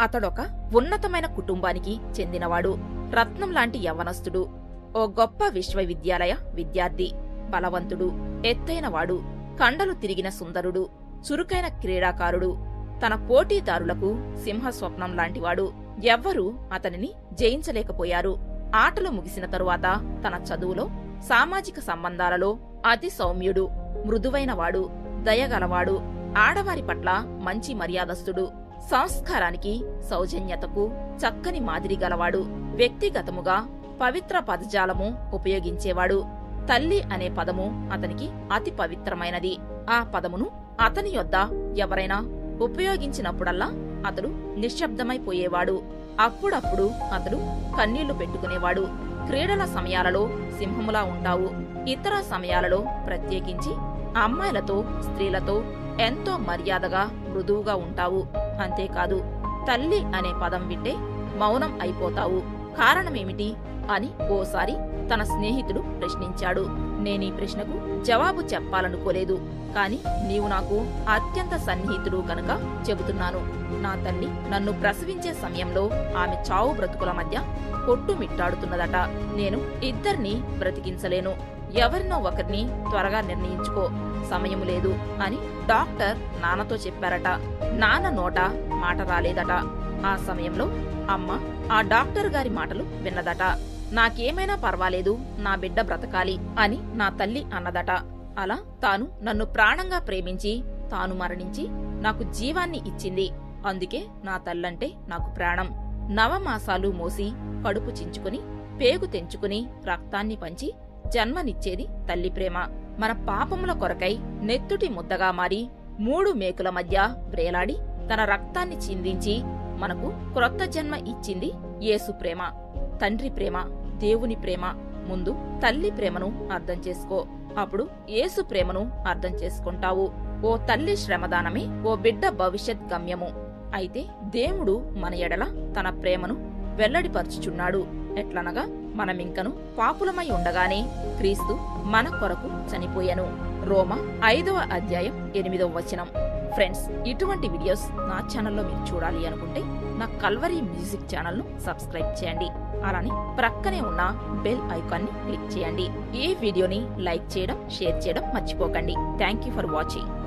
అతడొక ఉన్నతమైన కుటుంబానికి చెందినవాడు రత్నం లాంటి యవ్వనస్తుడు ఓ గొప్ప విశ్వవిద్యాలయ విద్యార్థి బలవంతుడు ఎత్తైనవాడు కండలు తిరిగిన సుందరుడు చురుకైన క్రీడాకారుడు తన పోటీదారులకు సింహస్వప్నం లాంటివాడు ఎవ్వరూ అతనిని జయించలేకపోయారు ఆటలు ముగిసిన తరువాత తన చదువులో సామాజిక సంబంధాలలో అతి సౌమ్యుడు మృదువైనవాడు దయగలవాడు ఆడవారి పట్ల మంచి మర్యాదస్తుడు సంస్కారానికి సౌజన్యతకు చక్కని మాదిరి గలవాడు వ్యక్తిగతముగా పవిత్ర పదజాలము ఉపయోగించేవాడు తల్లి అనే పదము అతనికి అతి పవిత్రమైనది ఆ పదమును అతని యొద్ద ఎవరైనా ఉపయోగించినప్పుడల్లా అతడు నిశ్శబ్దమైపోయేవాడు అప్పుడప్పుడు అతడు కన్నీళ్లు పెట్టుకునేవాడు క్రీడల సమయాలలో సింహములా ఉంటావు ఇతర సమయాలలో ప్రత్యేకించి అమ్మాయిలతో స్త్రీలతో ఎంతో మర్యాదగా మృదువుగా ఉంటావు అంతేకాదు తల్లి అనే పదం వింటే మౌనం అయిపోతావు కారణమేమిటి అని ఓసారి తన స్నేహితుడు ప్రశ్నించాడు నేనీ ప్రశ్నకు జవాబు చెప్పాలనుకోలేదు కాని నీవు నాకు అత్యంత సన్నిహితుడు కనుక చెబుతున్నాను నా తల్లి నన్ను ప్రసవించే సమయంలో ఆమె చావు బ్రతుకుల మధ్య కొట్టుమిట్టాడుతున్నదట నేను ఇద్దరిని బ్రతికించలేను ఎవరినో ఒకరిని త్వరగా నిర్ణయించుకో సమయము లేదు అని డాక్టర్ నాన్నతో చెప్పారట నాన్న నోట మాట రాలేదట ఆ సమయంలో అమ్మ ఆ డాక్టర్ గారి మాటలు విన్నదట నాకేమైనా పర్వాలేదు నా బిడ్డ బ్రతకాలి అని నా తల్లి అన్నదట అలా తాను నన్ను ప్రాణంగా ప్రేమించి తాను మరణించి నాకు జీవాన్ని ఇచ్చింది అందుకే నా తల్లంటే నాకు ప్రాణం నవమాసాలు మోసి కడుపు చించుకుని పేగు తెంచుకుని రక్తాన్ని పంచి జన్మనిచ్చేది తల్లి ప్రేమ మన పాపముల కొరకై నెత్తుటి ముద్దగా మారి మూడు మేకుల మధ్య వ్రేలాడి తన రక్తాన్ని చిందించి మనకు క్రొత్త జన్మ ఇచ్చింది యేసు ప్రేమ తండ్రి ప్రేమ దేవుని ప్రేమ ముందు తల్లి ప్రేమను అర్థం చేసుకో అప్పుడు యేసు ప్రేమను అర్థం చేసుకుంటావు ఓ తల్లి శ్రమదానమే ఓ బిడ్డ భవిష్యత్ గమ్యము అయితే దేవుడు మన ఎడల తన ప్రేమను వెల్లడిపరుచుచున్నాడు ఎట్లనగా మనమింకను పాపులమై ఉండగానే క్రీస్తు మన కొరకు చనిపోయెను రోమ ఐదవ అధ్యాయం ఎనిమిదవ వచనం ఫ్రెండ్స్ ఇటువంటి వీడియోస్ నా ఛానల్లో మీరు చూడాలి అనుకుంటే నా కల్వరీ మ్యూజిక్ ఛానల్ను సబ్స్క్రైబ్ చేయండి అలానే ప్రక్కనే ఉన్న బెల్ ఐకాన్ని క్లిక్ చేయండి ఈ వీడియోని లైక్ చేయడం షేర్ చేయడం మర్చిపోకండి థ్యాంక్ యూ ఫర్ వాచింగ్